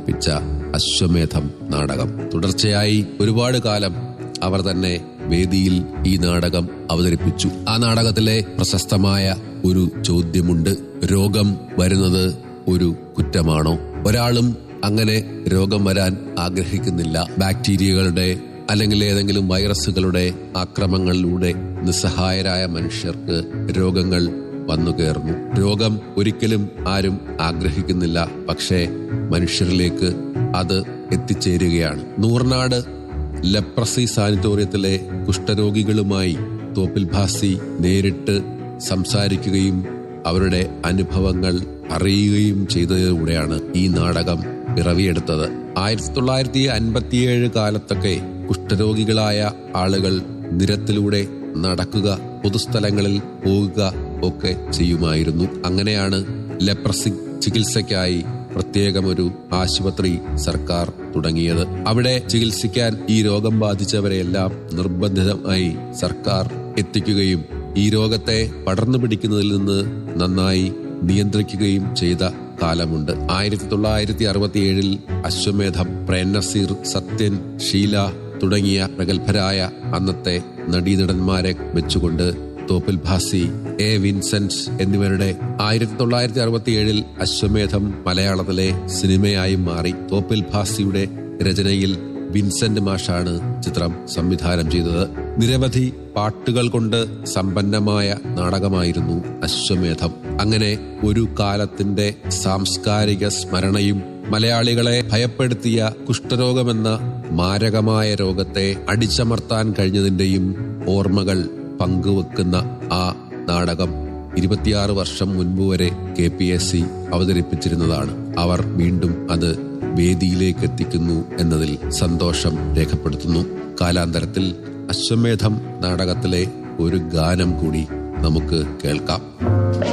അവതരിപ്പിച്ച അശ്വമേധം നാടകം തുടർച്ചയായി ഒരുപാട് കാലം അവർ തന്നെ വേദിയിൽ ഈ നാടകം അവതരിപ്പിച്ചു ആ നാടകത്തിലെ പ്രശസ്തമായ ഒരു ചോദ്യമുണ്ട് രോഗം വരുന്നത് ഒരു കുറ്റമാണോ ഒരാളും അങ്ങനെ രോഗം വരാൻ ആഗ്രഹിക്കുന്നില്ല ബാക്ടീരിയകളുടെ അല്ലെങ്കിൽ ഏതെങ്കിലും വൈറസുകളുടെ ആക്രമങ്ങളിലൂടെ നിസ്സഹായരായ മനുഷ്യർക്ക് രോഗങ്ങൾ വന്നു കയറുന്നു രോഗം ഒരിക്കലും ആരും ആഗ്രഹിക്കുന്നില്ല പക്ഷേ മനുഷ്യരിലേക്ക് അത് എത്തിച്ചേരുകയാണ് നൂർനാട് ലെപ്രസി സാനിറ്റോറിയത്തിലെ കുഷ്ഠരോഗികളുമായി തോപ്പിൽ ഭാസി നേരിട്ട് സംസാരിക്കുകയും അവരുടെ അനുഭവങ്ങൾ അറിയുകയും ചെയ്തതിലൂടെയാണ് ഈ നാടകം പിറവിയെടുത്തത് ആയിരത്തി തൊള്ളായിരത്തി അൻപത്തിയേഴ് കാലത്തൊക്കെ കുഷ്ഠരോഗികളായ ആളുകൾ നിരത്തിലൂടെ നടക്കുക പൊതുസ്ഥലങ്ങളിൽ പോവുക ഒക്കെ ചെയ്യുമായിരുന്നു അങ്ങനെയാണ് ലെപ്രസി ചികിത്സയ്ക്കായി പ്രത്യേകം ഒരു ആശുപത്രി സർക്കാർ തുടങ്ങിയത് അവിടെ ചികിത്സിക്കാൻ ഈ രോഗം ബാധിച്ചവരെയെല്ലാം നിർബന്ധിതമായി സർക്കാർ എത്തിക്കുകയും ഈ രോഗത്തെ പടർന്നു പിടിക്കുന്നതിൽ നിന്ന് നന്നായി നിയന്ത്രിക്കുകയും ചെയ്ത കാലമുണ്ട് ആയിരത്തി തൊള്ളായിരത്തി അറുപത്തിയേഴിൽ അശ്വമേധം പ്രേംനസീർ സത്യൻ ഷീല തുടങ്ങിയ പ്രഗത്ഭരായ അന്നത്തെ നടീനടന്മാരെ വെച്ചുകൊണ്ട് തോപ്പിൽ ഭാസി എ വിൻസെന്റ് എന്നിവരുടെ ആയിരത്തി തൊള്ളായിരത്തി അറുപത്തിയേഴിൽ അശ്വമേധം മലയാളത്തിലെ സിനിമയായി മാറി തോപ്പിൽ ഭാസിയുടെ രചനയിൽ വിൻസെന്റ് മാഷാണ് ചിത്രം സംവിധാനം ചെയ്തത് നിരവധി പാട്ടുകൾ കൊണ്ട് സമ്പന്നമായ നാടകമായിരുന്നു അശ്വമേധം അങ്ങനെ ഒരു കാലത്തിന്റെ സാംസ്കാരിക സ്മരണയും മലയാളികളെ ഭയപ്പെടുത്തിയ കുഷ്ഠരോഗമെന്ന മാരകമായ രോഗത്തെ അടിച്ചമർത്താൻ കഴിഞ്ഞതിന്റെയും ഓർമ്മകൾ പങ്കുവെക്കുന്ന ആ നാടകം ഇരുപത്തിയാറ് വർഷം മുൻപ് വരെ കെ പി എസ് സി അവതരിപ്പിച്ചിരുന്നതാണ് അവർ വീണ്ടും അത് വേദിയിലേക്ക് എത്തിക്കുന്നു എന്നതിൽ സന്തോഷം രേഖപ്പെടുത്തുന്നു കാലാന്തരത്തിൽ അശ്വമേധം നാടകത്തിലെ ഒരു ഗാനം കൂടി നമുക്ക് കേൾക്കാം